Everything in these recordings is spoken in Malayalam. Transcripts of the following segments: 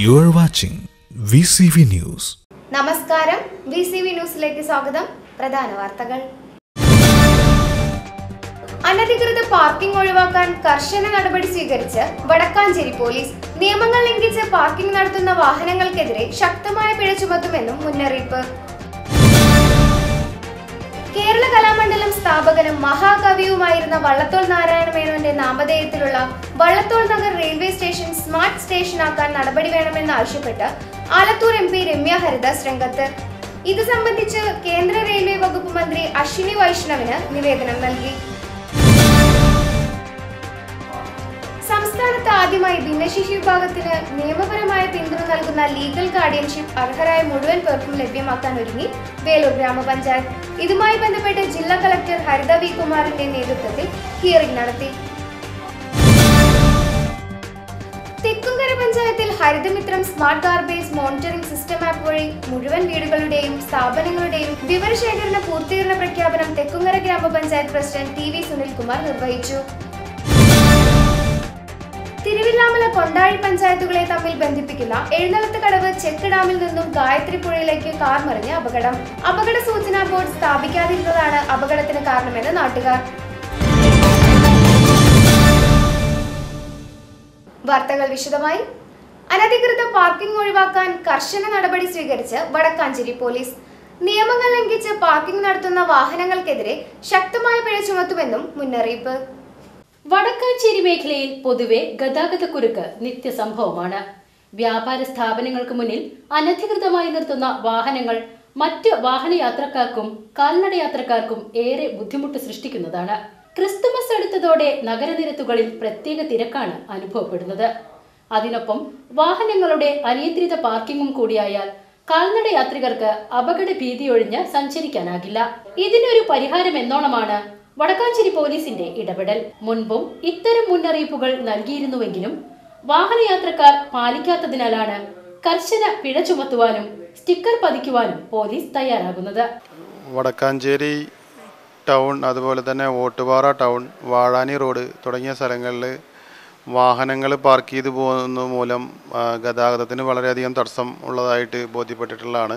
You are watching VCV News. നമസ്കാരം വി സി വി ന്യൂസിലേക്ക് സ്വാഗതം പ്രധാന വാർത്തകൾ അനധികൃത പാർക്കിംഗ് ഒഴിവാക്കാൻ കർശന നടപടി സ്വീകരിച്ച് വടക്കാഞ്ചേരി പോലീസ് നിയമങ്ങൾ ലംഘിച്ച് പാർക്കിംഗ് നടത്തുന്ന വാഹനങ്ങൾക്കെതിരെ ശക്തമായ പിഴ ചുമത്തുമെന്നും മുന്നറിയിപ്പ് കേരള കലാമണ്ഡലം സ്ഥാപകനും മഹാകവിയുമായിരുന്ന വള്ളത്തോൾ നാരായണ മേനോന്റെ നാമധേയത്തിലുള്ള Vallathol Nagar railway station smart സ്റ്റേഷനാക്കാൻ നടപടി വേണമെന്ന് ആവശ്യപ്പെട്ട് ആലത്തൂർ എം പി രമ്യ ഹരിദാസ് രംഗത്ത് ഇത് സംബന്ധിച്ച് കേന്ദ്ര റെയിൽവേ വകുപ്പ് മന്ത്രി അശ്വിനി വൈഷ്ണവിന് നിവേദനം നൽകി സംസ്ഥാനത്ത് ആദ്യമായി ഭിന്നശേഷി വിഭാഗത്തിന് നിയമപരമായ പിന്തുണ നൽകുന്ന ലീഗൽ ഗാർഡിയൻഷിപ്പ് അർഹരായ മുഴുവൻ പേർക്കും ലഭ്യമാക്കാൻ ഒരുങ്ങി വേലൂർ ഗ്രാമപഞ്ചായത്ത് ഇതുമായി ബന്ധപ്പെട്ട് ജില്ലാ കളക്ടർ ഹരിത വി കുമാറിന്റെ നേതൃത്വത്തിൽ ഹിയറിംഗ് നടത്തി തെക്കുംകര പഞ്ചായത്തിൽ Harithamithram smart garbage monitoring system app വഴി മുഴുവൻ വീടുകളുടെയും സ്ഥാപനങ്ങളുടെയും വിവരശേഖരണ പൂർത്തീകരണ പ്രഖ്യാപനം തെക്കുംകര ഗ്രാമപഞ്ചായത്ത് പ്രസിഡന്റ് ടി വി സുനിൽകുമാർ നിർവഹിച്ചു തിരുവില്ലാമല കൊണ്ടാഴി പഞ്ചായത്തുകളെ തമ്മിൽ ബന്ധിപ്പിക്കുന്ന എഴുന്നള്ളത്ത് കടവ് ചെക്ക് ഡാമിൽ നിന്നും ഗായത്രി പുഴയിലേക്ക് കാർ മറിഞ്ഞ് അപകടം അപകട സൂചനാ ബോർഡ് സ്ഥാപിക്കാതിരുന്നതാണ് അപകടത്തിന് കാരണമെന്ന് നാട്ടുകാർ വാർത്തകൾ വിശദമായി അനധികൃത പാർക്കിംഗ് ഒഴിവാക്കാൻ കർശന നടപടി സ്വീകരിച്ച് വടക്കാഞ്ചേരി പോലീസ് നിയമങ്ങൾ ലംഘിച്ച് പാർക്കിംഗ് നടത്തുന്ന വാഹനങ്ങൾക്കെതിരെ ശക്തമായ പിഴ ചുമത്തുമെന്നും മുന്നറിയിപ്പ് വടക്കാഞ്ചേരി മേഖലയിൽ പൊതുവെ ഗതാഗതക്കുരുക്ക് നിത്യസംഭവമാണ് വ്യാപാര സ്ഥാപനങ്ങൾക്ക് മുന്നിൽ അനധികൃതമായി നിർത്തുന്ന വാഹനങ്ങൾ മറ്റ് വാഹനയാത്രക്കാർക്കും കാൽനടയാത്രക്കാർക്കും ഏറെ ബുദ്ധിമുട്ട് സൃഷ്ടിക്കുന്നതാണ് ക്രിസ്തുമസ് അടുത്തതോടെ നഗരനിരത്തുകളിൽ പ്രത്യേക തിരക്കാണ് അനുഭവപ്പെടുന്നത് അതിനൊപ്പം വാഹനങ്ങളുടെ അനിയന്ത്രിത പാർക്കിങ്ങും കൂടിയായാൽ കാൽനട യാത്രികർക്ക് അപകട ഭീതിയൊഴിഞ്ഞ് സഞ്ചരിക്കാനാകില്ല ഇതിനൊരു പരിഹാരം എന്നോണമാണ് വടക്കാഞ്ചേരി പോലീസിന്റെ ഇടപെടൽ മുൻപും ഇത്തരം മുന്നറിയിപ്പുകൾ നൽകിയിരുന്നുവെങ്കിലും വാഹനയാത്രക്കാർ പാലിക്കാത്തതിനാലാണ് കർശന പിഴ ചുമത്തുവാനും സ്റ്റിക്കർ പതിക്കുവാനും പോലീസ് തയ്യാറാകുന്നത് വടക്കാഞ്ചേരി ടൗൺ അതുപോലെ തന്നെ ഓട്ടുപാറ ടൗൺ വാഴാനി റോഡ് തുടങ്ങിയ സ്ഥലങ്ങളിൽ വാഹനങ്ങൾ പാർക്ക് ചെയ്ത് പോകുന്നത് മൂലം ആ, ഗതാഗതത്തിന് വളരെയധികം തടസ്സം ഉള്ളതായിട്ട് ബോധ്യപ്പെട്ടിട്ടുള്ളതാണ്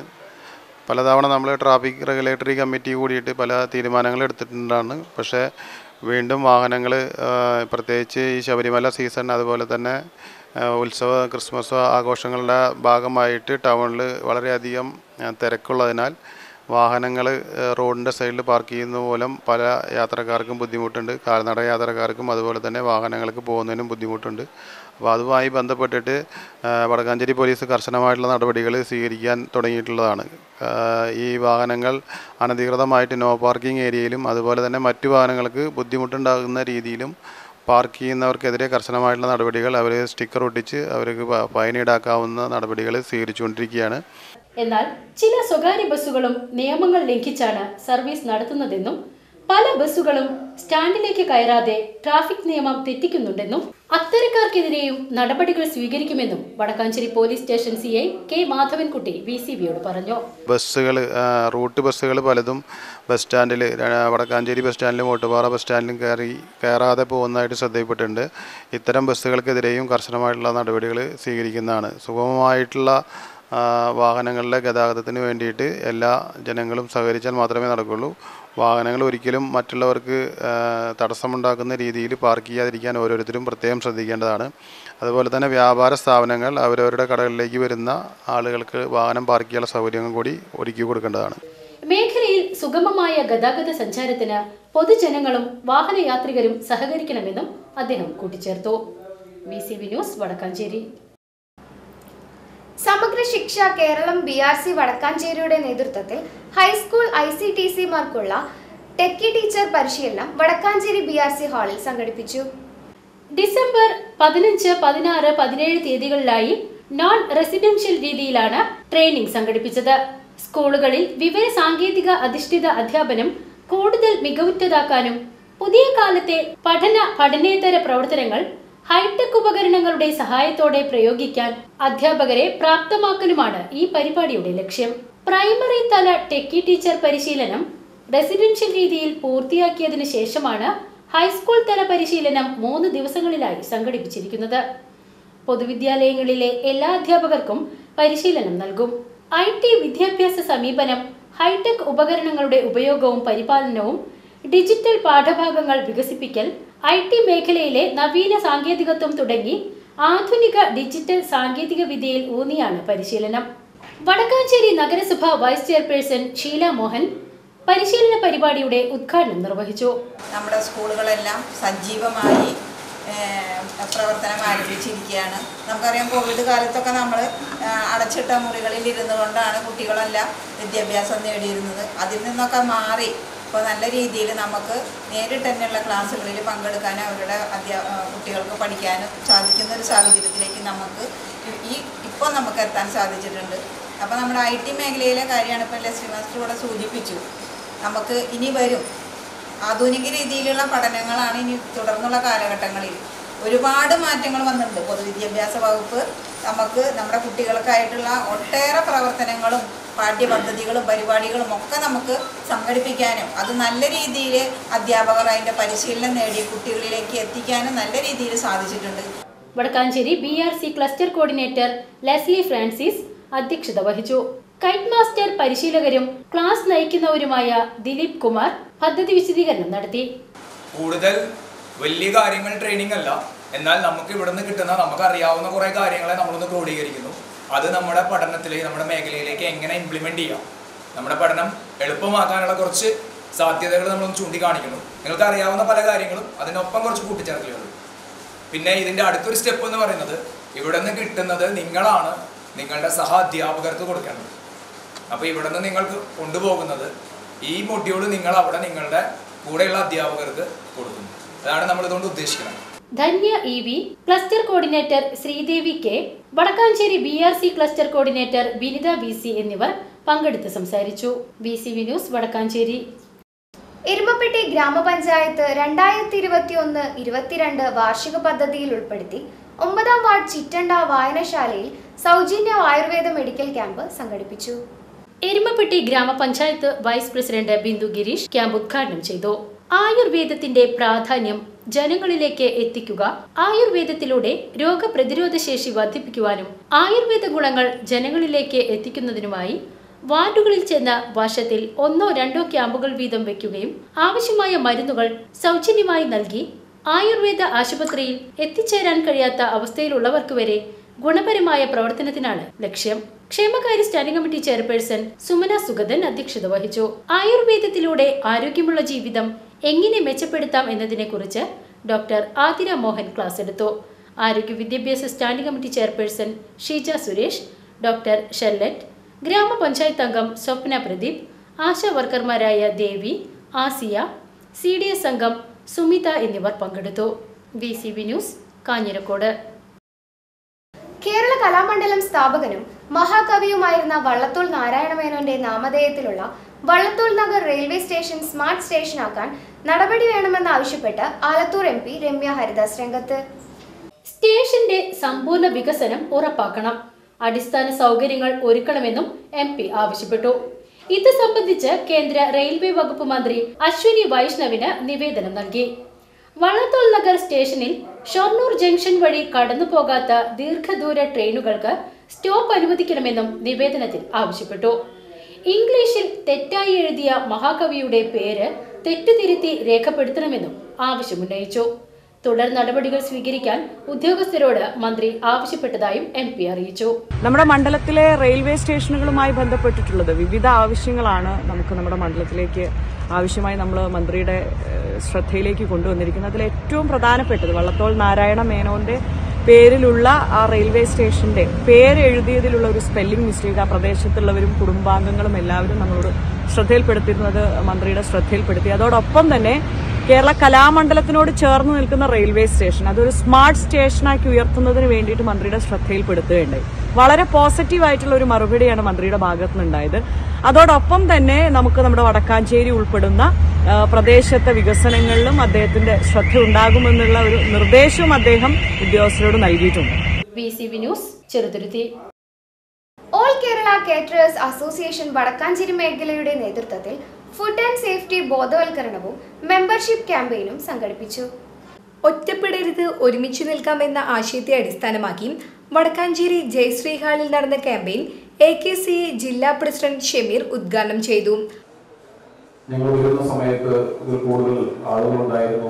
പലതവണ നമ്മൾ ട്രാഫിക് റെഗുലേറ്ററി കമ്മിറ്റി കൂടിയിട്ട് പല തീരുമാനങ്ങൾ എടുത്തിട്ടുണ്ടാണ് പക്ഷേ വീണ്ടും വാഹനങ്ങൾ പ്രത്യേകിച്ച് ഈ ശബരിമല സീസൺ അതുപോലെ തന്നെ ആ, ഉത്സവ ക്രിസ്മസ് ആഘോഷങ്ങളുടെ ഭാഗമായിട്ട് ടൗണിൽ വളരെയധികം ആ, തിരക്കുള്ളതിനാൽ വാഹനങ്ങൾ റോഡിൻ്റെ സൈഡിൽ പാർക്ക് ചെയ്യുന്ന മൂലം പല യാത്രക്കാർക്കും ബുദ്ധിമുട്ടുണ്ട് കാൽനട യാത്രക്കാർക്കും അതുപോലെ തന്നെ വാഹനങ്ങൾക്ക് പോകുന്നതിനും ബുദ്ധിമുട്ടുണ്ട് അപ്പോൾ അതുമായി ബന്ധപ്പെട്ടിട്ട് ആ, വടക്കാഞ്ചേരി പോലീസ് കർശനമായിട്ടുള്ള നടപടികൾ സ്വീകരിക്കാൻ തുടങ്ങിയിട്ടുള്ളതാണ് ആ, ഈ വാഹനങ്ങൾ അനധികൃതമായിട്ട് നോ പാർക്കിംഗ് ഏരിയയിലും അതുപോലെ തന്നെ മറ്റു വാഹനങ്ങൾക്ക് ബുദ്ധിമുട്ടുണ്ടാകുന്ന രീതിയിലും പാർക്ക് ചെയ്യുന്നവർക്കെതിരെ കർശനമായിട്ടുള്ള നടപടികൾ അവർ സ്റ്റിക്കർ ഒട്ടിച്ച് അവർക്ക് ഫ- ഫൈൻ ഈടാക്കാവുന്ന നടപടികൾ സ്വീകരിച്ചുകൊണ്ടിരിക്കുകയാണ് എന്നാൽ ചില സ്വകാര്യ ബസ്സുകളും നിയമങ്ങൾ ലംഘിച്ചാണ് സർവീസ് നടത്തുന്നതെന്നും പല ബസ്സുകളും സ്റ്റാൻഡിലേക്ക് കയറാതെ ട്രാഫിക് നിയമം തെറ്റിക്കുന്നുണ്ടെന്നും അത്തരക്കാർക്കെതിരെയും നടപടികൾ സ്വീകരിക്കുമെന്നും Vadakkanchery police station C I K Madhavankutty V C ബിയോട് പറഞ്ഞു ബസ്സുകൾ റൂട്ട് ബസ്സുകൾ പലതും ബസ് സ്റ്റാൻഡിൽ വടക്കാഞ്ചേരി ബസ് സ്റ്റാൻഡിലും ഓട്ടുപാറ ബസ് സ്റ്റാൻഡിലും കയറി കയറാതെ പോകുന്നതായിട്ട് ശ്രദ്ധയിൽപ്പെട്ടിട്ടുണ്ട് ഇത്തരം ബസ്സുകൾക്കെതിരെയും കർശനമായിട്ടുള്ള നടപടികൾ സ്വീകരിക്കുന്നതാണ് സുഗമമായിട്ടുള്ള ആ, വാഹനങ്ങളുടെ ഗതാഗതത്തിന് വേണ്ടിയിട്ട് എല്ലാ ജനങ്ങളും സഹകരിച്ചാൽ മാത്രമേ നടക്കുള്ളൂ വാഹനങ്ങൾ ഒരിക്കലും മറ്റുള്ളവർക്ക് ആ, തടസ്സമുണ്ടാക്കുന്ന രീതിയിൽ പാർക്ക് ചെയ്യാതിരിക്കാൻ ഓരോരുത്തരും പ്രത്യേകം ശ്രദ്ധിക്കേണ്ടതാണ് അതുപോലെ തന്നെ വ്യാപാര സ്ഥാപനങ്ങൾ അവരവരുടെ കടകളിലേക്ക് വരുന്ന ആളുകൾക്ക് വാഹനം പാർക്ക് ചെയ്യാനുള്ള സൗകര്യങ്ങൾ കൂടി ഒരുക്കി കൊടുക്കേണ്ടതാണ് മേഖലയിൽ സുഗമമായ ഗതാഗത സഞ്ചാരത്തിന് പൊതുജനങ്ങളും വാഹനയാത്രികരും സഹകരിക്കണമെന്നും അദ്ദേഹം കൂട്ടിച്ചേർത്തു V C B news Vadakkanchery Samagra Shiksha Keralam B R C വടക്കാഞ്ചേരിയുടെ നേതൃത്വത്തിൽ ഹൈസ്കൂൾ ഐ സി ടി സിമാർക്കുള്ള ടെക്കി ടീച്ചർ പരിശീലനം വടക്കാഞ്ചേരി ബി ആർ സി ഹാളിൽ സംഘടിപ്പിച്ചു ഡിസംബർ പതിനഞ്ച് പതിനാറ് പതിനേഴ് തീയതികളിലായി നോൺ റെസിഡൻഷ്യൽ രീതിയിലാണ് ട്രെയിനിംഗ് സംഘടിപ്പിച്ചത് സ്കൂളുകളിൽ വിവര സാങ്കേതിക അധിഷ്ഠിത അധ്യാപനം കൂടുതൽ മികവുറ്റതാക്കാനും പുതിയ കാലത്തെ പഠന പഠനേതര പ്രവർത്തനങ്ങൾ ഹൈടെക് ഉപകരണങ്ങളുടെ സഹായത്തോടെ പ്രയോഗിക്കാൻ അധ്യാപകരെ പ്രാപ്തമാക്കലുമാണ് ഈ പരിപാടിയുടെ ലക്ഷ്യം പ്രൈമറി തല ടെക്കി ടീച്ചർ പരിശീലനം റെസിഡൻഷ്യൽ രീതിയിൽ പൂർത്തിയാക്കിയതിനു ശേഷമാണ് ഹൈസ്കൂൾ തല പരിശീലനം മൂന്ന് ദിവസങ്ങളിലായി സംഘടിപ്പിച്ചിരിക്കുന്നത് പൊതുവിദ്യാലയങ്ങളിലെ എല്ലാ അധ്യാപകർക്കും പരിശീലനം നൽകും ഐ ടി വിദ്യാഭ്യാസ സമീപനം ഹൈടെക് ഉപകരണങ്ങളുടെ ഉപയോഗവും പരിപാലനവും ഡിജിറ്റൽ പാഠഭാഗങ്ങൾ വികസിപ്പിക്കൽ ഐ ടി മേഖലയിലെ നവീന സാങ്കേതികത്വം തുടങ്ങി ആധുനിക ഡിജിറ്റൽ സാങ്കേതിക വിദ്യയിൽ ഊന്നിയാണ് പരിശീലനം വടക്കാഞ്ചേരി നഗരസഭ വൈസ് ചെയർപേഴ്സൺ ഷീല മോഹൻ പരിശീലന പരിപാടിയുടെ ഉദ്ഘാടനം നിർവഹിച്ചു നമ്മുടെ സ്കൂളുകളെല്ലാം സജീവമായി ഏഹ്, പ്രവർത്തനം ആരംഭിച്ചിരിക്കുകയാണ് നമുക്കറിയാം കോവിഡ് കാലത്തൊക്കെ നമ്മൾ അടച്ചിട്ട മുറികളിൽ ഇരുന്നു കൊണ്ടാണ് കുട്ടികളെല്ലാം വിദ്യാഭ്യാസം നേടിയിരുന്നത് അതിൽ നിന്നൊക്കെ മാറി ഇപ്പോൾ നല്ല രീതിയിൽ നമുക്ക് നേരിട്ട് തന്നെയുള്ള ക്ലാസ്സുകളിൽ പങ്കെടുക്കാനും അവരുടെ അധ്യാ ഏഹ്, കുട്ടികൾക്ക് പഠിക്കാനും സാധിക്കുന്ന ഒരു സാഹചര്യത്തിലേക്ക് നമുക്ക് ഈ- ഈ ഇപ്പോൾ നമുക്ക് എത്താൻ സാധിച്ചിട്ടുണ്ട് അപ്പോൾ നമ്മുടെ ഐ ടി മേഖലയിലെ കാര്യമാണ് ഇപ്പോൾ ലെസ്ലി മാസ്റ്റർ ഇവിടെ സൂചിപ്പിച്ചു നമുക്ക് ഇനി വരും ആധുനിക രീതിയിലുള്ള പഠനങ്ങളാണ് ഇനി തുടർന്നുള്ള കാലഘട്ടങ്ങളിൽ ഒരുപാട് മാറ്റങ്ങൾ വന്നിട്ടുണ്ട് പൊതുവിദ്യാഭ്യാസ വകുപ്പ് നമുക്ക് നമ്മുടെ കുട്ടികൾക്കായിട്ടുള്ള ഒട്ടേറെ പ്രവർത്തനങ്ങളും പാഠ്യപദ്ധതികളും പരിപാടികളും ഒക്കെ നമുക്ക് സംഘടിപ്പിക്കാനും അത് നല്ല രീതിയിൽ അധ്യാപകർ അതിൻ്റെ പരിശീലനം നേടി കുട്ടികളിലേക്ക് എത്തിക്കാനും നല്ല രീതിയിൽ സാധിച്ചിട്ടുണ്ട് Vadakkanchery B R C cluster coordinator Leslie Francis അധ്യക്ഷത വഹിച്ചു കൈറ്റ് മാസ്റ്റർ പരിശീലകരും ക്ലാസ് നയിക്കുന്നവരുമായ ദിലീപ് കുമാർ പദ്ധതി വിശദീകരണം നടത്തി കൂടുതൽ വലിയ കാര്യങ്ങൾ ട്രെയിനിങ് അല്ല എന്നാൽ നമുക്ക് ഇവിടുന്ന് കിട്ടുന്ന നമുക്ക് അറിയാവുന്ന കുറേ കാര്യങ്ങളെ നമ്മളൊന്ന് ക്രോഡീകരിക്കുന്നു അത് നമ്മുടെ പഠനത്തിലേക്ക് നമ്മുടെ മേഖലയിലേക്ക് എങ്ങനെ ഇംപ്ലിമെൻ്റ് ചെയ്യാം നമ്മുടെ പഠനം എളുപ്പമാക്കാനുള്ള കുറച്ച് സാധ്യതകൾ നമ്മളൊന്ന് ചൂണ്ടിക്കാണിക്കുന്നു നിങ്ങൾക്ക് അറിയാവുന്ന പല കാര്യങ്ങളും അതിനൊപ്പം കുറച്ച് കൂട്ടിച്ചേർക്കലുകൾ പിന്നെ ഇതിൻ്റെ അടുത്തൊരു സ്റ്റെപ്പ് എന്ന് പറയുന്നത് ഇവിടെ നിന്ന് കിട്ടുന്നത് നിങ്ങളാണ് നിങ്ങളുടെ സഹ അധ്യാപകർക്ക് കൊടുക്കേണ്ടത് അപ്പോൾ ഇവിടെ നിന്ന് നിങ്ങൾക്ക് കൊണ്ടുപോകുന്നത് ഈ മൊഡ്യൂൾ നിങ്ങൾ അവിടെ നിങ്ങളുടെ കൂടെയുള്ള അധ്യാപകർക്ക് കൊടുക്കുന്നു അതാണ് നമ്മൾ ഇതുകൊണ്ട് ഉദ്ദേശിക്കുന്നത് Dhanya E V cluster coordinator Sreedevi K Vadakkanchery B R C cluster coordinator Vinitha V C എന്നിവർ പങ്കെടുത്ത് സംസാരിച്ചു B C V news Vadakkanchery Erumapetty ഗ്രാമപഞ്ചായത്ത് രണ്ടായിരത്തി ഇരുപത്തി ഒന്ന് ഇരുപത്തിരണ്ട് വാർഷിക പദ്ധതിയിൽ ഉൾപ്പെടുത്തി ഒമ്പതാം വാർഡ് ചിറ്റണ്ട വായനശാലയിൽ സൗജന്യ ആയുർവേദ മെഡിക്കൽ ക്യാമ്പ് സംഘടിപ്പിച്ചു എരുമപ്പെട്ടി ഗ്രാമപഞ്ചായത്ത് vice president Bindu Girish camp ഉദ്ഘാടനം ചെയ്തു ആയുർവേദത്തിന്റെ പ്രാധാന്യം ജനങ്ങളിലേക്ക് എത്തിക്കുക ആയുർവേദത്തിലൂടെ രോഗപ്രതിരോധ ശേഷി വർദ്ധിപ്പിക്കുവാനും ആയുർവേദ ഗുണങ്ങൾ ജനങ്ങളിലേക്ക് എത്തിക്കുന്നതിനുമായി വാർഡുകളിൽ ചെന്ന് വർഷത്തിൽ ഒന്നോ രണ്ടോ ക്യാമ്പുകൾ വീതം വയ്ക്കുകയും ആവശ്യമായ മരുന്നുകൾ സൗജന്യമായി നൽകി ആയുർവേദ ആശുപത്രിയിൽ എത്തിച്ചേരാൻ കഴിയാത്ത അവസ്ഥയിലുള്ളവർക്ക് വരെ ഗുണപരമായ പ്രവർത്തനത്തിനാണ് ലക്ഷ്യം ക്ഷേമകാര്യ standing committee chairperson Sumana Sugathan അധ്യക്ഷത വഹിച്ചു ആയുർവേദത്തിലൂടെ ആരോഗ്യമുള്ള ജീവിതം എങ്ങനെ മെച്ചപ്പെടുത്താം എന്നതിനെക്കുറിച്ച് ഡോക്ടർ ആതിര മോഹൻ ക്ലാസ് എടുത്തു ആരോഗ്യ വിദ്യാഭ്യാസ standing committee chairperson Sheeja Suresh doctor Shellet ഗ്രാമപഞ്ചായത്ത് അംഗം സ്വപ്ന പ്രദീപ് ആശാ വർക്കർമാരായ Devi Asiya C D S അംഗം സുമിത എന്നിവർ പങ്കെടുത്തു V C B news Kanjirakode Kerala Kalamandalam സ്ഥാപകനും മഹാകവിയുമായിരുന്ന വള്ളത്തോൾ നാരായണമേനോന്റെ നാമധേയത്തിലുള്ള Vallathol Nagar railway station smart സ്റ്റേഷനാക്കാൻ നടപടി വേണമെന്നാവശ്യപ്പെട്ട് ആലത്തൂർ എം പി രമ്യ ഹരിദാസ് രംഗത്ത് സ്റ്റേഷന്റെ സമ്പൂർണ്ണ വികസനം ഉറപ്പാക്കണം അടിസ്ഥാന സൗകര്യങ്ങൾ ഒരുക്കണമെന്നും എം പി ആവശ്യപ്പെട്ടു ഇത് സംബന്ധിച്ച് കേന്ദ്ര റെയിൽവേ വകുപ്പ് മന്ത്രി അശ്വിനി വൈഷ്ണവിന് നിവേദനം നൽകി വള്ളത്തോൾ നഗർ സ്റ്റേഷനിൽ ഷൊർണൂർ ജംഗ്ഷൻ വഴി കടന്നു പോകാത്ത ദീർഘദൂര ട്രെയിനുകൾക്ക് സ്റ്റോപ്പ് അനുവദിക്കണമെന്നും നിവേദനത്തിൽ ആവശ്യപ്പെട്ടു ഇംഗ്ലീഷിൽ തെറ്റായി എഴുതിയ മഹാകവിയുടെ പേര് തെറ്റുതിരുത്തി രേഖപ്പെടുത്തണമെന്നും ആവശ്യമുന്നയിച്ചു തുടർ നടപടികൾ സ്വീകരിക്കാൻ ഉദ്യോഗസ്ഥരോട് മന്ത്രി ആവശ്യപ്പെട്ടതായും എം പി അറിയിച്ചു നമ്മുടെ മണ്ഡലത്തിലെ റെയിൽവേ സ്റ്റേഷനുകളുമായി ബന്ധപ്പെട്ടിട്ടുള്ളത് വിവിധ ആവശ്യങ്ങളാണ് നമുക്ക് നമ്മുടെ മണ്ഡലത്തിലേക്ക് ആവശ്യമായി നമ്മൾ മന്ത്രിയുടെ ഏഹ്, ശ്രദ്ധയിലേക്ക് കൊണ്ടുവന്നിരിക്കുന്നത് അതിൽ ഏറ്റവും പ്രധാനപ്പെട്ടത് വള്ളത്തോൾ നാരായണ മേനോന്റെ പേരിലുള്ള ആ റെയിൽവേ സ്റ്റേഷന്റെ പേര് എഴുതിയതിലുള്ള ഒരു സ്പെല്ലിംഗ് മിസ്റ്റേക്ക് ആ പ്രദേശത്തുള്ളവരും കുടുംബാംഗങ്ങളും എല്ലാവരും നമ്മളോട് ശ്രദ്ധയിൽപ്പെടുത്തിയിരുന്നത് മന്ത്രിയുടെ ശ്രദ്ധയിൽപ്പെടുത്തി അതോടൊപ്പം തന്നെ കേരള കലാമണ്ഡലത്തിനോട് ചേർന്ന് നിൽക്കുന്ന റെയിൽവേ സ്റ്റേഷൻ അതൊരു സ്മാർട്ട് സ്റ്റേഷനാക്കി ഉയർത്തുന്നതിന് വേണ്ടിയിട്ട് മന്ത്രിയുടെ ശ്രദ്ധയിൽപ്പെടുത്തുകയുണ്ടായി വളരെ പോസിറ്റീവ് ആയിട്ടുള്ള ഒരു മറുപടിയാണ് മന്ത്രിയുടെ ഭാഗത്തു നിന്നുണ്ടായത് അതോടൊപ്പം തന്നെ നമുക്ക് നമ്മുടെ വടക്കാഞ്ചേരി ഉൾപ്പെടുന്ന ആ, പ്രദേശത്തെ വികസനങ്ങളിലും അദ്ദേഹത്തിന്റെ ശ്രദ്ധ ഉണ്ടാകുമെന്നുള്ള ഒരു നിർദ്ദേശവും അദ്ദേഹം ഉദ്യോഗസ്ഥരോട് നൽകിയിട്ടുണ്ട് V C B news Cheruthuruthy all Kerala caterers association Vadakkanchery മേഖലയുടെ നേതൃത്വത്തിൽ ഫുഡ് ആൻഡ് സേഫ്റ്റി ബോധവൽക്കരണവും മെമ്പർഷിപ്പ് ക്യാമ്പയിനും സംഘടിപ്പിച്ചു ഒറ്റപ്പെടരുത് ഒരുമിച്ച് നിൽക്കാമെന്ന ആശയത്തെ അടിസ്ഥാനമാക്കി വടക്കാഞ്ചേരി ജയശ്രീ ഹാളിൽ നടന്ന campaign A K C A ജില്ലാ പ്രസിഡന്റ് ഷമീർ ഉദ്ഘാടനം ചെയ്തു ഞങ്ങൾ വരുന്ന സമയത്ത് ഇതിൽ കൂടുതൽ ആളുകളുണ്ടായിരുന്നു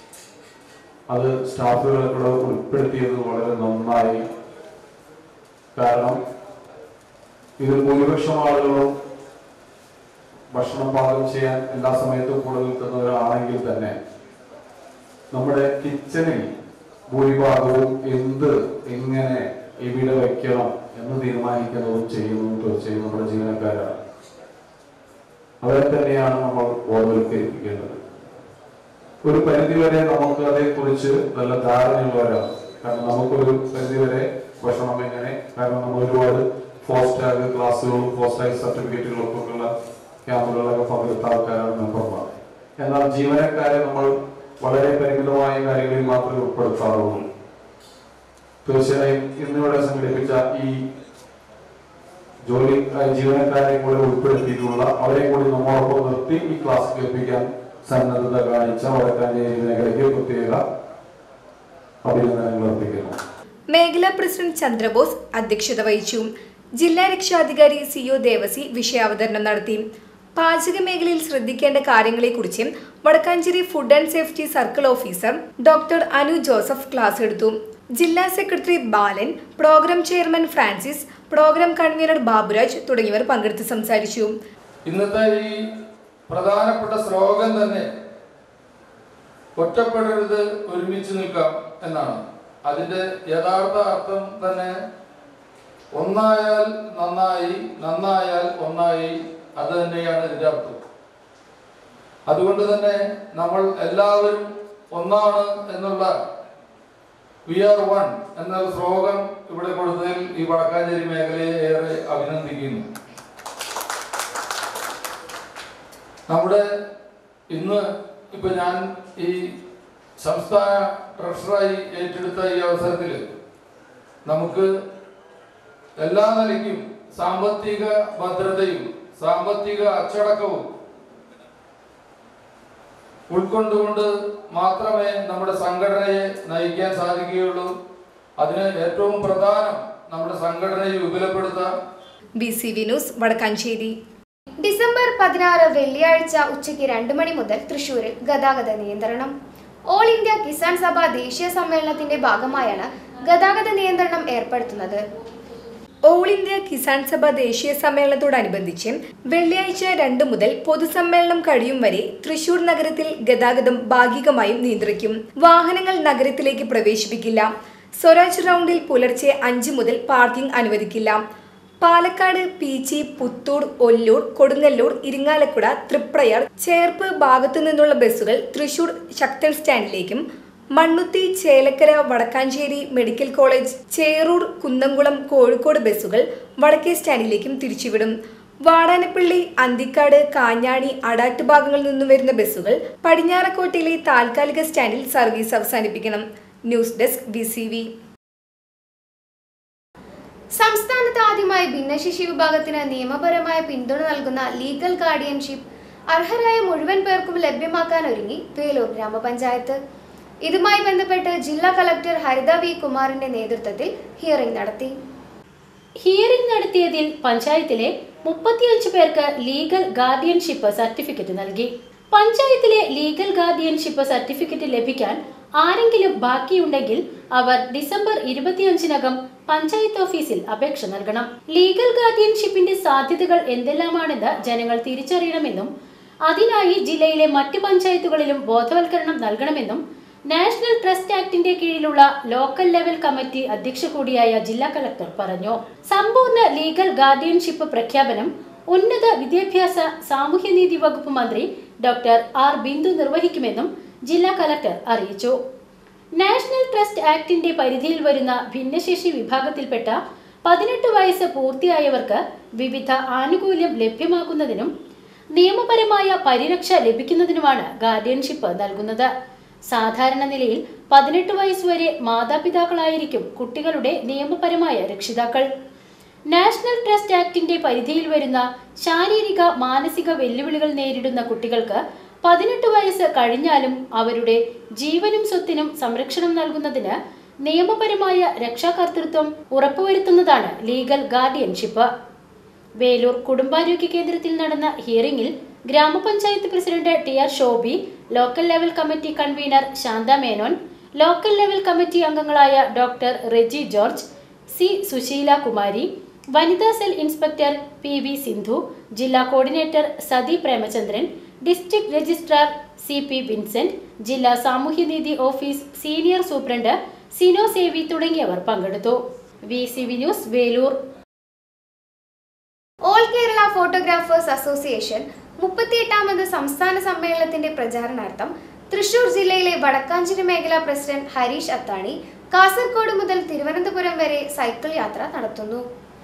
അത് സ്റ്റാഫുകളെ കൂടെ ഉൾപ്പെടുത്തിയത് വളരെ നന്നായി കാരണം ഇതിൽ ഭൂരിപക്ഷം ആളുകളും ഭക്ഷണം പാകം ചെയ്യാൻ എല്ലാ സമയത്തും കൂടെ നിൽക്കുന്നവരാണെങ്കിൽ തന്നെ നമ്മുടെ കിച്ചണിൽ ഭൂരിഭാഗവും എന്ത് എങ്ങനെ എവിടെ വയ്ക്കണം എന്ന് തീരുമാനിക്കുന്നതും ചെയ്യുന്നതും തീർച്ചയായും നമ്മുടെ ജീവനക്കാരാണ് അവരെ തന്നെയാണ് നമ്മൾ ബോധവൽക്കരിപ്പിക്കേണ്ടത് ഒരു പരിധിവരെ നമുക്ക് അതേക്കുറിച്ച് നല്ല ധാരണയുള്ളവരാണ് കാരണം നമുക്കൊരു പരിധിവരെ ഭക്ഷണം എങ്ങനെ കാരണം നമ്മൾ ഒരുപാട് ഫോസ്റ്റാഗ് ക്ലാസ്സുകളും ഫോസ്റ്റാഗ് സർട്ടിഫിക്കറ്റുകളൊക്കെ ഉള്ള ക്യാമ്പുകളിലൊക്കെ പങ്കെടുത്ത ആൾക്കാരാണ് മെമ്പർമാർ എന്നാൽ ജീവനക്കാരെ നമ്മൾ വളരെ പരിമിതമായ കാര്യങ്ങളിൽ മാത്രമേ ഉൾപ്പെടുത്താറുള്ളൂ തീർച്ചയായും ഇന്നിവിടെ സംഘടിപ്പിച്ച ഈ ജോലി ആ, ജീവനക്കാരെ കൂടെ ഉൾപ്പെടുത്തിയിട്ടുള്ള അവരെ കൂടി നമ്മോടൊപ്പം നിർത്തി ഈ ക്ലാസ് കേൾപ്പിക്കാൻ സന്നദ്ധത കാണിച്ച വടക്കാഞ്ചേരി മേഖലയ്ക്ക് പ്രത്യേക അഭിനന്ദനങ്ങൾ അർപ്പിക്കുന്നു മേഖലാ പ്രസിഡന്റ് ചന്ദ്രബോസ് അധ്യക്ഷത വഹിച്ചു ജില്ലാ രക്ഷാധികാരി സി ഒ ദേവസി വിഷയാവതരണം നടത്തി പാചക മേഖലയിൽ ശ്രദ്ധിക്കേണ്ട കാര്യങ്ങളെക്കുറിച്ച് Vadakkanchery food and safety circle officer doctor Anu Joseph class എടുത്തു ജില്ലാ secretary Balan program chairman Francis program convener Baburaj തുടങ്ങിയവർ പങ്കെടുത്ത് സംസാരിച്ചു ഇന്നത്തെ ഈ പ്രധാനപ്പെട്ട ശ്ലോകം തന്നെ ഒറ്റപ്പെടരുത് ഒരുമിച്ച് നിൽക്കാം എന്നാണ് അതിന്റെ യഥാർത്ഥ അർത്ഥം തന്നെ ഒന്നായാൽ നന്നായി നന്നായാൽ ഒന്നായി അത് തന്നെയാണ് ഇതിന്റെ അർത്ഥം അതുകൊണ്ട് തന്നെ നമ്മൾ എല്ലാവരും ഒന്നാണ് എന്നുള്ള വി ആർ വൺ എന്ന ശ്ലോകം ഇവിടെ കൊടുത്തതിൽ ഈ വടക്കാഞ്ചേരി മേഖലയെ ഏറെ അഭിനന്ദിക്കുന്നു നമ്മുടെ ഇന്ന് ഇപ്പൊ ഞാൻ ഈ സംസ്ഥാന ട്രഷറായി ഏറ്റെടുത്ത ഈ അവസരത്തിൽ നമുക്ക് എല്ലാ നിലയ്ക്കും സാമ്പത്തിക ഭദ്രതയും സാമ്പത്തിക അച്ചടക്കവും ഉൾക്കൊണ്ടുകൊണ്ട് മാത്രമേ നമ്മുടെ സംഘടനയെ നയിക്കാൻ സാധിക്കുകയുള്ളൂ അതിന് ഏറ്റവും പ്രധാനം നമ്മുടെ സംഘടനയെ വിപുലപ്പെടുത്താൻ B C V news Vadakkanchery December പതിനാറ് വെള്ളിയാഴ്ച ഉച്ചയ്ക്ക് രണ്ട് മണി മുതൽ തൃശൂരിൽ ഗതാഗത നിയന്ത്രണം ഓൾ ഇന്ത്യ കിസാൻ സഭ ദേശീയ സമ്മേളനത്തിന്റെ ഭാഗമായാണ് ഗതാഗത നിയന്ത്രണം ഏർപ്പെടുത്തുന്നത് ഓൾ ഇന്ത്യ കിസാൻ സഭ ദേശീയ സമ്മേളനത്തോടനുബന്ധിച്ച് വെള്ളിയാഴ്ച രണ്ട് മുതൽ പൊതുസമ്മേളനം കഴിയും വരെ തൃശൂർ നഗരത്തിൽ ഗതാഗതം ഭാഗികമായും നിയന്ത്രിക്കും വാഹനങ്ങൾ നഗരത്തിലേക്ക് പ്രവേശിപ്പിക്കില്ല സ്വരാജ് റൗണ്ടിൽ പുലർച്ചെ അഞ്ച് മുതൽ പാർക്കിംഗ് അനുവദിക്കില്ല പാലക്കാട് പീച്ചി പുത്തൂർ ഒല്ലൂർ കൊടുങ്ങല്ലൂർ ഇരിങ്ങാലക്കുട തൃപ്രയാർ ചേർപ്പ് ഭാഗത്തു നിന്നുള്ള ബസ്സുകൾ തൃശൂർ ശക്തൻ സ്റ്റാൻഡിലേക്കും മണ്ണുത്തി ചേലക്കര വടക്കാഞ്ചേരി മെഡിക്കൽ കോളേജ് ചേറൂർ കുന്നംകുളം കോഴിക്കോട് ബസ്സുകൾ വടക്കേ സ്റ്റാൻഡിലേക്കും തിരിച്ചുവിടും വാടാനപ്പള്ളി അന്തിക്കാട് കാഞ്ഞാണി അടാട്ട് ഭാഗങ്ങളിൽ നിന്നും വരുന്ന ബസ്സുകൾ പടിഞ്ഞാറക്കോട്ടയിലെ താൽക്കാലിക സ്റ്റാൻഡിൽ സർവീസ് അവസാനിപ്പിക്കണം news desk B C V സംസ്ഥാനത്ത് ആദ്യമായി ഭിന്നശേഷി വിഭാഗത്തിന് നിയമപരമായ പിന്തുണ നൽകുന്ന ലീഗൽ ഗാർഡിയൻഷിപ്പ് അർഹരായ മുഴുവൻ പേർക്കും ലഭ്യമാക്കാൻ ഒരുങ്ങി വേലൂർ ഗ്രാമപഞ്ചായത്ത് ഇതുമായി ബന്ധപ്പെട്ട് ജില്ലാ കളക്ടർ ഹരിത വി കുമാറിന്റെ നേതൃത്വത്തിൽ ഹിയറിംഗ് നടത്തി ഹിയറിംഗ് നടത്തിയതിൽ പഞ്ചായത്തിലെ മുപ്പത്തിയഞ്ച് പേർക്ക് ലീഗൽ ഗാർഡിയൻഷിപ്പ് സർട്ടിഫിക്കറ്റ് നൽകി പഞ്ചായത്തിലെ ലീഗൽ ഗാർഡിയൻഷിപ്പ് സർട്ടിഫിക്കറ്റ് ലഭിക്കാൻ ആരെങ്കിലും ബാക്കിയുണ്ടെങ്കിൽ അവർ ഡിസംബർ ഇരുപത്തിയഞ്ചിനകം പഞ്ചായത്ത് ഓഫീസിൽ അപേക്ഷ നൽകണം ലീഗൽ ഗാർഡിയൻഷിപ്പിന്റെ സാധ്യതകൾ എന്തെല്ലാമാണെന്ന് ജനങ്ങൾ തിരിച്ചറിയണമെന്നും അതിനായി ജില്ലയിലെ മറ്റ് പഞ്ചായത്തുകളിലും ബോധവൽക്കരണം നൽകണമെന്നും നാഷണൽ ട്രസ്റ്റ് ആക്ടിന്റെ കീഴിലുള്ള ലോക്കൽ ലെവൽ കമ്മിറ്റി അധ്യക്ഷ കൂടിയായ ജില്ലാ കളക്ടർ പറഞ്ഞു സമ്പൂർണ്ണ ലീഗൽ ഗാർഡിയൻഷിപ്പ് പ്രഖ്യാപനം ഉന്നത വിദ്യാഭ്യാസ സാമൂഹ്യനീതി വകുപ്പ് മന്ത്രി ഡോക്ടർ ആർ ബിന്ദു നിർവഹിക്കുമെന്നും ജില്ലാ കളക്ടർ അറിയിച്ചു നാഷണൽ ട്രസ്റ്റ് ആക്ടിന്റെ പരിധിയിൽ വരുന്ന ഭിന്നശേഷി വിഭാഗത്തിൽപ്പെട്ട പതിനെട്ട് വയസ്സ് പൂർത്തിയായവർക്ക് വിവിധ ആനുകൂല്യം ലഭ്യമാക്കുന്നതിനും നിയമപരമായ പരിരക്ഷ ലഭിക്കുന്നതിനുമാണ് ഗാർഡിയൻഷിപ്പ് നൽകുന്നത് സാധാരണ നിലയിൽ പതിനെട്ട് വയസ്സുവരെ മാതാപിതാക്കളായിരിക്കും കുട്ടികളുടെ നിയമപരമായ രക്ഷിതാക്കൾ നാഷണൽ ട്രസ്റ്റ് ആക്ടിന്റെ പരിധിയിൽ വരുന്ന ശാരീരിക മാനസിക വെല്ലുവിളികൾ നേരിടുന്ന കുട്ടികൾക്ക് പതിനെട്ട് വയസ്സ് കഴിഞ്ഞാലും അവരുടെ ജീവനും സ്വത്തിനും സംരക്ഷണം നൽകുന്നതിന് നിയമപരമായ രക്ഷാകർതൃത്വം ഉറപ്പുവരുത്തുന്നതാണ് ലീഗൽ ഗാർഡിയൻഷിപ്പ് വേലൂർ കുടുംബാരോഗ്യ കേന്ദ്രത്തിൽ നടന്ന ഹിയറിംഗിൽ ഗ്രാമപഞ്ചായത്ത് president T R Shobi local level committee convener Shantha Menon local level committee അംഗങ്ങളായ doctor Reji George C Susheela Kumari വനിതാ cell inspector P V Sindhu ജില്ലാ coordinator Sathi Premachandran district registrar C P Vincent ജില്ലാ സാമൂഹ്യനീതി office senior superintendent Sino Savi തുടങ്ങിയവർ പങ്കെടുത്തു V C V news Veloor all Kerala photographers association മുപ്പത്തിയെട്ടാമത് സംസ്ഥാന സമ്മേളനത്തിന്റെ പ്രചാരണാർത്ഥം തൃശൂർ ജില്ലയിലെ വടക്കാഞ്ചേരി മേഖലാ പ്രസിഡന്റ് ഹരീഷ് അത്താണി കാസർഗോഡ് മുതൽ തിരുവനന്തപുരം വരെ സൈക്കിൾ യാത്ര നടത്തുന്നു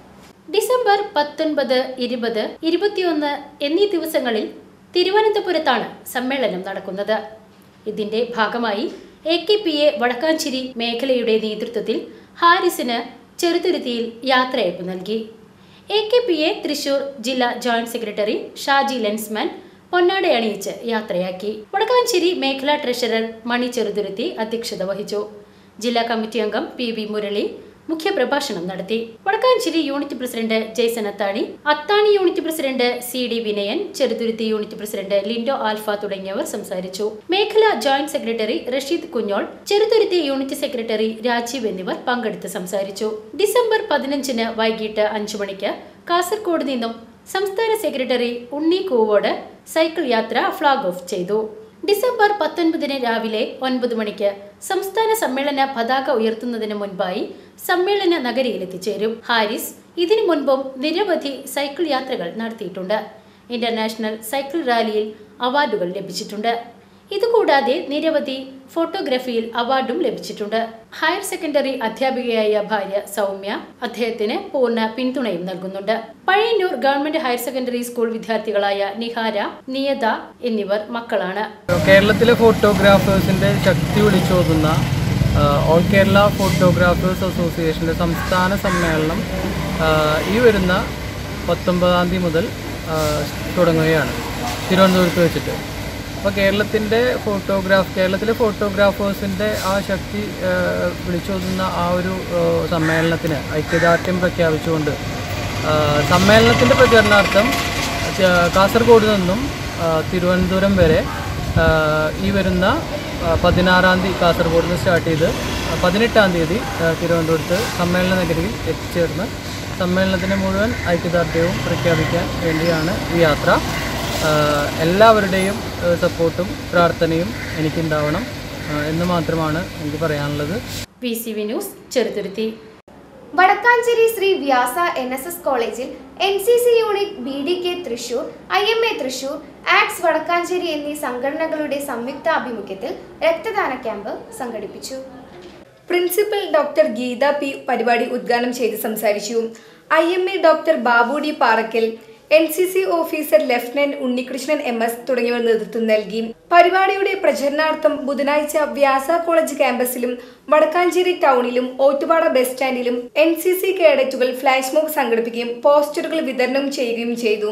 ഡിസംബർ പത്തൊൻപത് ഇരുപത് ഇരുപത്തിയൊന്ന് എന്നീ ദിവസങ്ങളിൽ തിരുവനന്തപുരത്താണ് സമ്മേളനം നടക്കുന്നത് ഇതിന്റെ ഭാഗമായി A K P A Vadakkanchery മേഖലയുടെ നേതൃത്വത്തിൽ ഹാരിസിന് ചെറുതുരുത്തിയിൽ യാത്രയയപ്പ് നൽകി A K P A Thrissur ജില്ലാ ജോയിന്റ് സെക്രട്ടറി ഷാജി ലെൻസ്മാൻ പൊന്നാട അണിയിച്ച് യാത്രയാക്കി വടക്കാഞ്ചേരി മേഖലാ ട്രഷറർ മണി ചെറുതുരുത്തി അധ്യക്ഷത വഹിച്ചു ജില്ലാ കമ്മിറ്റി അംഗം പി വി മുരളി മുഖ്യപ്രഭാഷണം നടത്തി Vadakkanchery unit president Jaison Athani Athani unit president C D Vinayan Cheruthuruthy unit president Lindo Alpha തുടങ്ങിയവർ സംസാരിച്ചു മേഖലാ joint secretary Rasheed Kunjol Cheruthuruthy unit secretary Rajeev എന്നിവർ പങ്കെടുത്ത് സംസാരിച്ചു ഡിസംബർ പതിനഞ്ചിന് വൈകിട്ട് അഞ്ചു മണിക്ക് കാസർഗോഡ് നിന്നും സംസ്ഥാന സെക്രട്ടറി ഉണ്ണി കൂവോട് സൈക്കിൾ യാത്ര ഫ്ളാഗ് ഓഫ് ചെയ്തു ഡിസംബർ പത്തൊൻപതിന് രാവിലെ ഒൻപത് മണിക്ക് സംസ്ഥാന സമ്മേളന പതാക ഉയർത്തുന്നതിന് മുൻപായി സമ്മേളന നഗരിയിൽ എത്തിച്ചേരും ഹാരിസ് ഇതിനു മുൻപും നിരവധി സൈക്കിൾ യാത്രകൾ നടത്തിയിട്ടുണ്ട് ഇന്റർനാഷണൽ സൈക്കിൾ റാലിയിൽ അവാർഡുകൾ ലഭിച്ചിട്ടുണ്ട് ഇതുകൂടാതെ നിരവധി ഫോട്ടോഗ്രാഫിയിൽ അവാർഡും ലഭിച്ചിട്ടുണ്ട് ഹയർ സെക്കൻഡറി അധ്യാപികയായ ഭാര്യ സൗമ്യ അദ്ദേഹത്തിന് പൂർണ്ണ പിന്തുണയും നൽകുന്നുണ്ട് Pazhayannur government higher secondary school വിദ്യാർത്ഥികളായ നിഹാര നിയത എന്നിവർ മക്കളാണ് കേരളത്തിലെ ഫോട്ടോഗ്രാഫേഴ്സിന്റെ ശക്തി വിളിച്ചോതുന്ന ആ, ഓൾ കേരള ഫോട്ടോഗ്രാഫേഴ്സ് അസോസിയേഷന്റെ സംസ്ഥാന സമ്മേളനം ആ, ഈ വരുന്ന പത്തൊമ്പതാം തീയതി മുതൽ ആ, തുടങ്ങുകയാണ് തിരുവനന്തപുരത്ത് വെച്ചിട്ട് അപ്പോൾ കേരളത്തിൻ്റെ ഫോട്ടോഗ്രാഫ് കേരളത്തിലെ ഫോട്ടോഗ്രാഫേഴ്സിൻ്റെ ആ ശക്തി ആ, വിളിച്ചോതുന്ന ആ ഒരു ആ, സമ്മേളനത്തിന് ഐക്യദാർഢ്യം പ്രഖ്യാപിച്ചുകൊണ്ട് ആ, സമ്മേളനത്തിൻ്റെ പ്രചരണാർത്ഥം ച- കാസർഗോഡ് നിന്നും ആ, തിരുവനന്തപുരം വരെ ആ, ഈ വരുന്ന ആ, പതിനാറാം തീയതി കാസർഗോഡ് നിന്ന് സ്റ്റാർട്ട് ചെയ്ത് പതിനെട്ടാം തീയതി ആ, തിരുവനന്തപുരത്ത് സമ്മേളന നഗരിയിൽ എത്തിച്ചേർന്ന് സമ്മേളനത്തിന് മുഴുവൻ ഐക്യദാർഢ്യവും പ്രഖ്യാപിക്കാൻ വേണ്ടിയാണ് ഈ യാത്ര ആ, എല്ലാവരുടെയും ആ, സപ്പോർട്ടും പ്രാർത്ഥനയും എനിക്കുണ്ടാവണം ആ, എന്ന് മാത്രമാണ് എനിക്ക് പറയാനുള്ളത് V C V news Cheruthuruthy Vadakkanchery Sree Vyasa N S S കോളേജിൽ N C C unit B D K Thrissur I M A Thrissur ആക്സ് വടക്കാഞ്ചേരി എന്നീ സംഘടനകളുടെ സംയുക്ത ആഭിമുഖ്യത്തിൽ രക്തദാന ക്യാമ്പ് സംഘടിപ്പിച്ചു പ്രിൻസിപ്പൽ ഡോക്ടർ ഗീത പി പരിപാടി ഉദ്ഘാടനം ചെയ്ത് സംസാരിച്ചു I M A doctor Babu D Parakkal N C C officer lieutenant Unnikrishnan M S തുടങ്ങിയവർ നേതൃത്വം നൽകി പരിപാടിയുടെ പ്രചരണാർത്ഥം ബുധനാഴ്ച വ്യാസ കോളേജ് ക്യാമ്പസിലും വടക്കാഞ്ചേരി ടൗണിലും ഓട്ടുപാട ബസ് സ്റ്റാൻഡിലും എൻ സി സി കേഡറ്റുകൾ ഫ്ലാഷ് മോബ് സംഘടിപ്പിക്കുകയും പോസ്റ്ററുകൾ വിതരണം ചെയ്യുകയും ചെയ്തു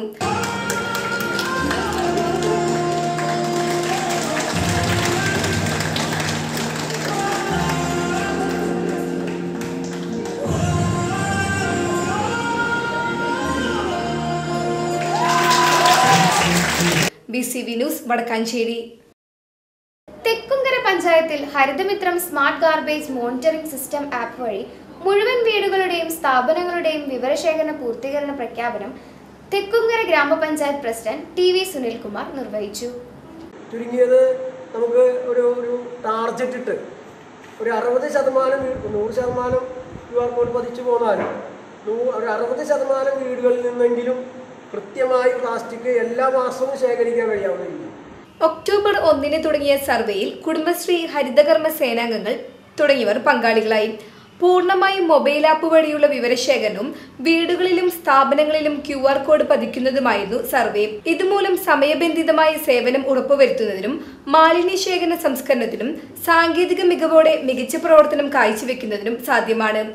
B C V news Vadakkanchery Thekkumkara പഞ്ചായത്തിൽ Harithamithram smart garbage monitoring system app വഴി മുഴുവൻ വീടുകളുടെയും സ്ഥാപനങ്ങളുടെയും വിവരശേഖരണ പൂർത്തീകരണ പ്രഖ്യാപനം തെക്കുംകര ഗ്രാമപഞ്ചായത്ത് പ്രസിഡന്റ് ടി വി സുനിൽകുമാർ നിർവഹിച്ചു ചുരുങ്ങിയത് നമുക്ക് ഒരു ഒരു ടാർജറ്റ് ഇട്ട് ഒരു അറുപത് ശതമാനം വീ- നൂറ് ശതമാനം ക്യു ആർ കോഡ് പതിച്ചു പോന്നാലും നൂ- ഒരു അറുപത് ശതമാനം വീടുകളിൽ നിന്നെങ്കിലും കൃത്യമായി പ്ലാസ്റ്റിക് എല്ലാ മാസവും ശേഖരിക്കാൻ കഴിയാവുന്ന രീതി ഒക്ടോബർ ഒന്നിന് തുടങ്ങിയ സർവേയിൽ കുടുംബശ്രീ ഹരിതകർമ്മ സേനാംഗങ്ങൾ തുടങ്ങിയവർ പങ്കാളികളായി പൂർണ്ണമായും മൊബൈൽ ആപ്പ് വഴിയുള്ള വിവരശേഖരണവും വീടുകളിലും സ്ഥാപനങ്ങളിലും ക്യു ആർ കോഡ് പതിക്കുന്നതുമായിരുന്നു സർവേ ഇതുമൂലം സമയബന്ധിതമായ സേവനം ഉറപ്പുവരുത്തുന്നതിനും മാലിന്യ ശേഖരണ സംസ്കരണത്തിനും സാങ്കേതിക മികവോടെ മികച്ച പ്രവർത്തനം കാഴ്ചവെക്കുന്നതിനും സാധ്യമാണ്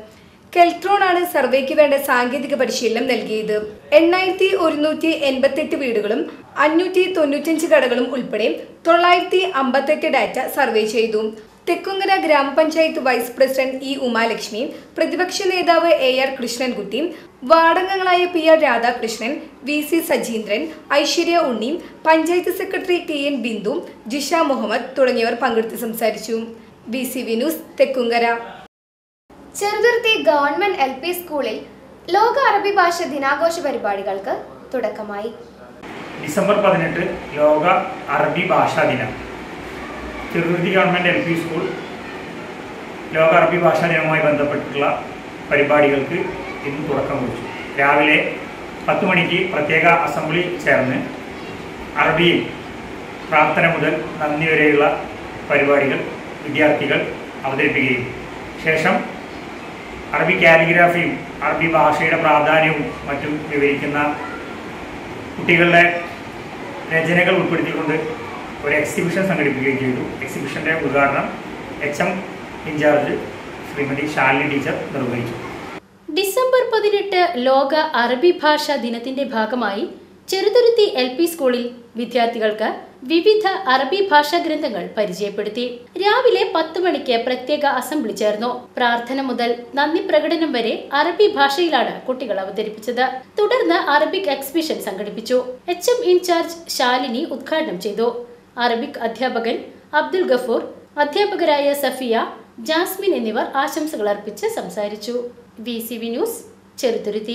കെൽട്രോൺ ആണ് സർവേക്ക് വേണ്ട സാങ്കേതിക പരിശീലനം നൽകിയത് എണ്ണായിരത്തി ഒരുന്നൂറ്റി എൺപത്തെട്ട് വീടുകളും അഞ്ഞൂറ്റി തൊണ്ണൂറ്റഞ്ച് കടകളും ഉൾപ്പെടെ തൊള്ളായിരത്തി അമ്പത്തെട്ട് ഡാറ്റ സർവേ ചെയ്തു തെക്കുങ്കര ഗ്രാമപഞ്ചായത്ത് വൈസ് പ്രസിഡന്റ് ഇ ഉമാലക്ഷ്മി പ്രതിപക്ഷ നേതാവ് എ ആർ കൃഷ്ണൻകുട്ടി വാർഡംഗങ്ങളായ P R Radhakrishnan V C Sajeendran Aishwarya Unni panchayat secretary T N Bindu Jisha Muhammad തുടങ്ങിയവർ പങ്കെടുത്ത് സംസാരിച്ചു B C V news Thekkumkara Cheruthuruthy government L P സ്കൂളിൽ ലോക അറബി ഭാഷ ദിനാഘോഷ പരിപാടികൾക്ക് തുടക്കമായി ഡിസംബർ പതിനെട്ട് ലോക അറബി ഭാഷാ ദിനം Cheruthuruthy government L P school ലോക അറബി ഭാഷാ ദിനവുമായി ബന്ധപ്പെട്ടിട്ടുള്ള പരിപാടികൾക്ക് ഇന്ന് തുടക്കം കുറിച്ചു രാവിലെ പത്ത് മണിക്ക് പ്രത്യേക അസംബ്ലി ചേർന്ന് അറബിയിൽ പ്രാർത്ഥന മുതൽ നന്ദി വരെയുള്ള പരിപാടികൾ വിദ്യാർത്ഥികൾ അവതരിപ്പിക്കുകയും ശേഷം അറബി കാലിഗ്രാഫിയും അറബി ഭാഷയുടെ പ്രാധാന്യവും മറ്റും വിവരിക്കുന്ന കുട്ടികളുടെ രചനകൾ ഉൾപ്പെടുത്തിക്കൊണ്ട് ഒരു എക്സിബിഷൻ സംഘടിപ്പിക്കുകയും ചെയ്തു എക്സിബിഷൻ്റെ ഉദ്ഘാടനം H M in charge Shrimathi Shalini teacher നിർവഹിച്ചു ഡിസംബർ പതിനെട്ട് ലോക അറബി ഭാഷാ ദിനത്തിന്റെ ഭാഗമായി ചെറുതുരുത്തി എൽ പി സ്കൂളിൽ വിദ്യാർത്ഥികൾക്ക് വിവിധ അറബി ഭാഷാ ഗ്രന്ഥങ്ങൾ പരിചയപ്പെടുത്തി രാവിലെ പത്ത് മണിക്ക് പ്രത്യേക അസംബ്ലി ചേർന്നു പ്രാർത്ഥന മുതൽ നന്ദി പ്രകടനം വരെ അറബി ഭാഷയിലാണ് കുട്ടികൾ അവതരിപ്പിച്ചത് തുടർന്ന് അറബിക് എക്സിബിഷൻ സംഘടിപ്പിച്ചു എച്ച് എം ഇൻചാർജ് ശാലിനി ഉദ്ഘാടനം ചെയ്തു അറബിക് അധ്യാപകൻ അബ്ദുൽ ഗഫൂർ അധ്യാപകരായ സഫിയ ജാസ്മിൻ എന്നിവർ ആശംസകൾ അർപ്പിച്ച് സംസാരിച്ചു V C V news Cheruthuruthy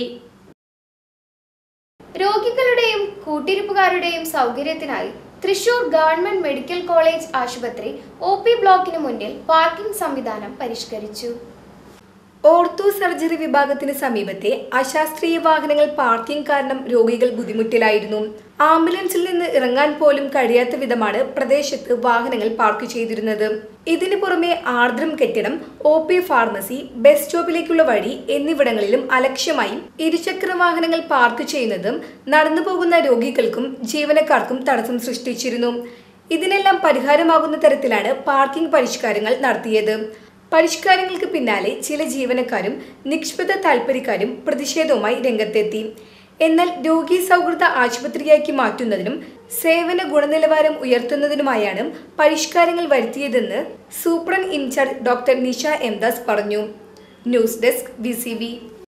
രോഗികളുടെയും കൂട്ടിരിപ്പുകാരുടെയും സൗകര്യത്തിനായി തൃശൂർ ഗവൺമെന്റ് മെഡിക്കൽ കോളേജ് ആശുപത്രി ഒ പി ബ്ലോക്കിന് മുന്നിൽ പാർക്കിംഗ് സംവിധാനം പരിഷ്കരിച്ചു ഓർത്തോ സർജറി വിഭാഗത്തിന് സമീപത്തെ അശാസ്ത്രീയ വാഹനങ്ങൾ പാർക്കിംഗ് കാരണം രോഗികൾ ബുദ്ധിമുട്ടിലായിരുന്നു ആംബുലൻസിൽ നിന്ന് ഇറങ്ങാൻ പോലും കഴിയാത്ത വിധമാണ് പ്രദേശത്ത് വാഹനങ്ങൾ പാർക്ക് ചെയ്തിരുന്നത് ഇതിനു പുറമെ ആർദ്രം കെട്ടിടം ഒ പി ഫാർമസി ബസ് സ്റ്റോപ്പിലേക്കുള്ള വഴി എന്നിവിടങ്ങളിലും അലക്ഷ്യമായും ഇരുചക്ര വാഹനങ്ങൾ പാർക്ക് ചെയ്യുന്നതും നടന്നു പോകുന്ന രോഗികൾക്കും ജീവനക്കാർക്കും തടസ്സം സൃഷ്ടിച്ചിരുന്നു ഇതിനെല്ലാം പരിഹാരമാകുന്ന തരത്തിലാണ് പാർക്കിംഗ് പരിഷ്കാരങ്ങൾ നടത്തിയത് പരിഷ്കാരങ്ങൾക്ക് പിന്നാലെ ചില ജീവനക്കാരും നിക്ഷ്പത താൽപ്പര്യക്കാരും പ്രതിഷേധവുമായി രംഗത്തെത്തി എന്നാൽ രോഗി സൗഹൃദ ആശുപത്രിയാക്കി മാറ്റുന്നതിനും സേവന ഗുണനിലവാരം ഉയർത്തുന്നതിനുമായാണ് പരിഷ്കാരങ്ങൾ വരുത്തിയതെന്ന് സൂപ്രണ്ട് ഇൻചാർജ് ഡോക്ടർ നിഷ എംദാസ് പറഞ്ഞു news desk V C V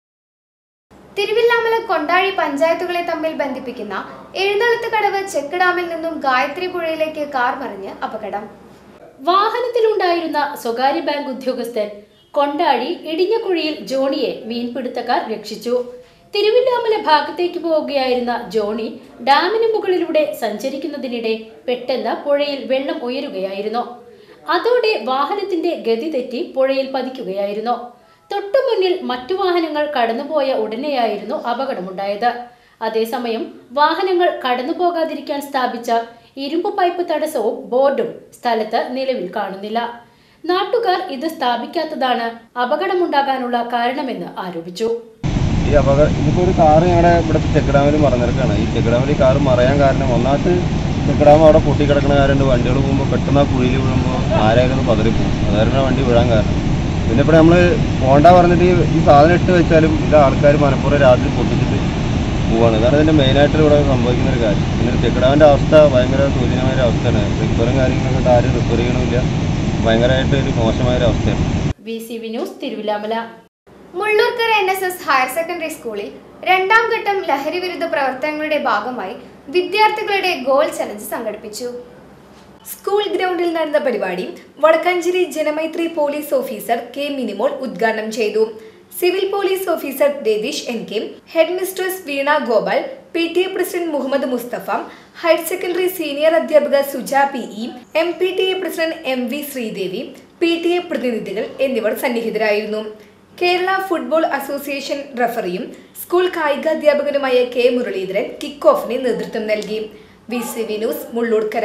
Thiruvilwamala Kondazhy പഞ്ചായത്തുകളെ തമ്മിൽ ബന്ധിപ്പിക്കുന്ന എഴുന്നള്ളത്ത് കടവ് ചെക്ക് ഡാമിൽ നിന്നും ഗായത്രി പുഴയിലേക്ക് കാർ മറിഞ്ഞ് അപകടം വാഹനത്തിലുണ്ടായിരുന്ന സ്വകാര്യ ബാങ്ക് ഉദ്യോഗസ്ഥൻ കൊണ്ടാഴി ഇടിഞ്ഞക്കുഴിയിൽ ജോണിയെ മീൻപിടുത്തക്കാർ രക്ഷിച്ചു തിരുവില്ലാമല ഭാഗത്തേക്ക് പോവുകയായിരുന്ന ജോണി ഡാമിന് മുകളിലൂടെ സഞ്ചരിക്കുന്നതിനിടെ പെട്ടെന്ന് പുഴയിൽ വെള്ളം ഉയരുകയായിരുന്നു അതോടെ വാഹനത്തിന്റെ ഗതി തെറ്റി പുഴയിൽ പതിക്കുകയായിരുന്നു തൊട്ടുമുന്നിൽ മറ്റു വാഹനങ്ങൾ കടന്നുപോയ ഉടനെയായിരുന്നു അപകടമുണ്ടായത് അതേസമയം വാഹനങ്ങൾ കടന്നുപോകാതിരിക്കാൻ സ്ഥാപിച്ച ഇരുമ്പ് പൈപ്പ് തടസ്സവും ബോർഡും സ്ഥലത്ത് നിലവിൽ കാണുന്നില്ല നാട്ടുകാർ ഇത് സ്ഥാപിക്കാത്തതാണ് അപകടമുണ്ടാകാനുള്ള കാരണമെന്ന് ആരോപിച്ചു ഈ അപകടം ഇതിപ്പോൾ ഒരു കാറ് ഞങ്ങളുടെ ഇവിടെ ചെക്ക് ഡാമിൽ മറന്നിറക്കാണ് ഈ ചെക്ക് ഡാമിൽ ഈ കാറ് മറയാൻ കാരണം ഒന്നാമത് ചെക്ക് ഡാം അവിടെ പൊട്ടിക്കിടക്കണ കാരണം വണ്ടികൾ പോകുമ്പോൾ പെട്ടെന്ന് ആ കുഴിയിൽ വീഴുമ്പോൾ ആരായിരുന്നു പതറിപ്പോകും അതായിരുന്നു വണ്ടി വീഴാൻ കാരണം പിന്നെ ഇപ്പോൾ നമ്മൾ പോണ്ട പറഞ്ഞിട്ട് ഈ- ഈ സാധനം ഇട്ട് വെച്ചാലും ഇത് ആൾക്കാർ മനപ്പുറം രാത്രി പൊട്ടിച്ചിട്ട് പോവാണ് ഇതാണ് ഇതിൻ്റെ മെയിനായിട്ട് ഇവിടെ സംഭവിക്കുന്ന ഒരു കാര്യം പിന്നെ ചെക്ക് ഡാമിൻ്റെ അവസ്ഥ ഭയങ്കര ശോചനമായ ഒരു അവസ്ഥയാണ് റിപ്പയറും കാര്യങ്ങളൊക്കെ ആരും റിപ്പയർ ചെയ്യണമില്ല ഭയങ്കരമായിട്ട് ഒരു മോശമായ ഒരു അവസ്ഥയാണ് V C V news Thiruvilwamala Mullurkara N S S higher secondary സ്കൂളിൽ രണ്ടാം ഘട്ടം ലഹരി വിരുദ്ധ പ്രവർത്തനങ്ങളുടെ ഭാഗമായി വിദ്യാർത്ഥികളുടെ ഗോൾ ചലഞ്ച് സംഘടിപ്പിച്ചു സ്കൂൾ ഗ്രൗണ്ടിൽ നടന്ന പരിപാടി Vadakkanchery Janamaithri police officer K Minimol ഉദ്ഘാടനം ചെയ്തു civil police officer Ratheesh N K head mistress Veena Gopal P T A president Muhammad Musthafa higher secondary senior അധ്യാപിക Suja P E M P T A president M V Sreedevi P T A പ്രതിനിധികൾ എന്നിവർ സന്നിഹിതരായിരുന്നു കേരള ഫുട്ബോൾ അസോസിയേഷൻ റഫറിയും സ്കൂൾ കായികാധ്യാപകനുമായ കെ മുരളീധരൻ കിക്ക് ഓഫിന് നേതൃത്വം നൽകി V C V news Mullurkara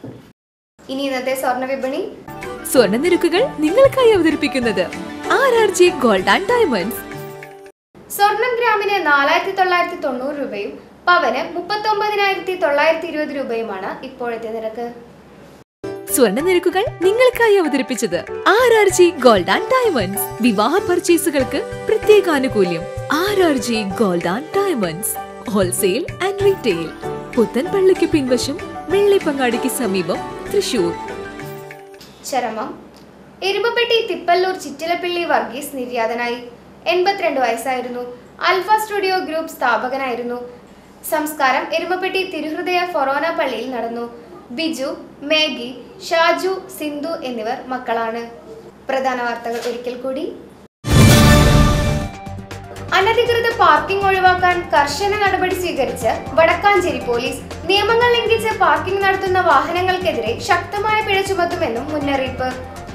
ഇനി ഇന്നത്തെ സ്വർണ്ണ വിപണി സ്വർണ്ണ നിരക്കുകൾ നിങ്ങൾക്കായി അവതരിപ്പിക്കുന്നത് R R G gold and diamonds സ്വർണം ഗ്രാമിന് നാലായിരത്തി തൊള്ളായിരത്തി തൊണ്ണൂറ് രൂപയും പവന് മുപ്പത്തി ഒമ്പതിനായിരത്തി തൊള്ളായിരത്തി ഇരുപത് രൂപയുമാണ് ഇപ്പോഴത്തെ നിരക്ക് സ്വർണ്ണ നിരക്കുകൾ നിങ്ങൾക്കായി അവതരിപ്പിച്ചത് R R G gold and diamonds വിവാഹ പർച്ചേസുകൾക്ക് പ്രത്യേക ആനുകൂല്യം R R G gold and diamonds wholesale and retail പുത്തൻപള്ളിക്ക് പിൻവശം വെള്ളിപ്പങ്ങാടിക്ക് സമീപം തൃശൂർ ചരമം എരുമപ്പെട്ടി തിപ്പല്ലൂർ ചിറ്റിലപ്പിള്ളി വർഗീസ് നിര്യാതനായി എൺപത്തിരണ്ട് വയസ്സായിരുന്നു അൽഫ സ്റ്റുഡിയോ ഗ്രൂപ്പ് സ്ഥാപകനായിരുന്നു സംസ്കാരം എരുമപ്പെട്ടി തിരുഹൃദയ ഫൊറോന പള്ളിയിൽ നടന്നു ബിജു മേഗി ഷാജു സിന്ധു എന്നിവർ മക്കളാണ് പ്രധാന വാർത്തകൾ ഒരിക്കൽ കൂടി അനധികൃത പാർക്കിംഗ് ഒഴിവാക്കാൻ കർശന നടപടി സ്വീകരിച്ച് വടക്കാഞ്ചേരി പോലീസ് നിയമങ്ങൾ ലംഘിച്ച് പാർക്കിംഗ് നടത്തുന്ന വാഹനങ്ങൾക്കെതിരെ ശക്തമായ പിഴ ചുമത്തുമെന്നും മുന്നറിയിപ്പ്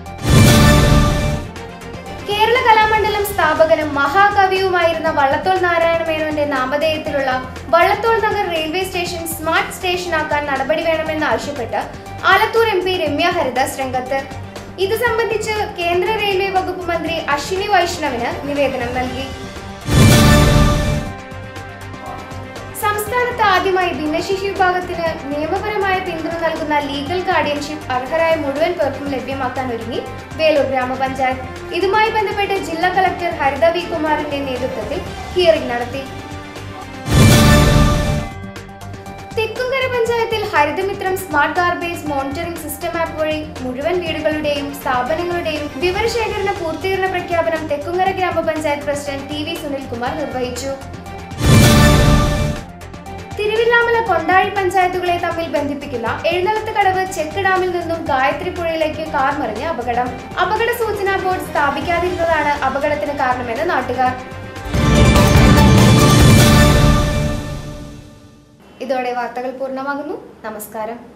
കേരള കലാമണ്ഡലം സ്ഥാപകനും മഹാകവിയുമായിരുന്ന വള്ളത്തോൾ നാരായണ മേനോന്റെ നാമധേയത്തിലുള്ള Vallathol Nagar railway station smart സ്റ്റേഷനാക്കാൻ നടപടി വേണമെന്ന് ആവശ്യപ്പെട്ട് ആലത്തൂർ എം പി രമ്യ ഹരിദാസ് രംഗത്ത് ഇത് സംബന്ധിച്ച് കേന്ദ്ര റെയിൽവേ വകുപ്പ് മന്ത്രി അശ്വിനി വൈഷ്ണവിന് നിവേദനം നൽകി സംസ്ഥാനത്ത് ആദ്യമായി ഭിന്നശേഷി വിഭാഗത്തിന് നിയമപരമായ പിന്തുണ നൽകുന്ന ലീഗൽ ഗാർഡിയൻഷിപ്പ് അർഹരായ മുഴുവൻ പേർക്കും ലഭ്യമാക്കാൻ ഒരുങ്ങി വേലൂർ ഗ്രാമപഞ്ചായത്ത് ഇതുമായി ബന്ധപ്പെട്ട് ജില്ലാ കളക്ടർ ഹരിത വി കുമാറിന്റെ നേതൃത്വത്തിൽ ഹിയറിംഗ് നടത്തി തെക്കുംകര പഞ്ചായത്തിൽ Harithamithram smart garbage monitoring system app വഴി മുഴുവൻ വീടുകളുടെയും സ്ഥാപനങ്ങളുടെയും വിവരശേഖരണ പൂർത്തീകരണ പ്രഖ്യാപനം തെക്കുംകര ഗ്രാമപഞ്ചായത്ത് പ്രസിഡന്റ് ടി വി സുനിൽകുമാർ നിർവഹിച്ചു തിരുവില്ലാമല കൊണ്ടാഴി പഞ്ചായത്തുകളെ തമ്മിൽ ബന്ധിപ്പിക്കുന്ന എഴുന്നള്ളത്ത് കടവ് ചെക്ക് ഡാമിൽ നിന്നും ഗായത്രി പുഴയിലേക്ക് കാർ മറിഞ്ഞ അപകടം അപകട സൂചനാ ബോർഡ് സ്ഥാപിക്കാതിരുന്നതാണ് അപകടത്തിന് കാരണമെന്ന് നാട്ടുകാർ ഇതോടെ വാർത്തകൾ പൂർണ്ണമാകുന്നു നമസ്കാരം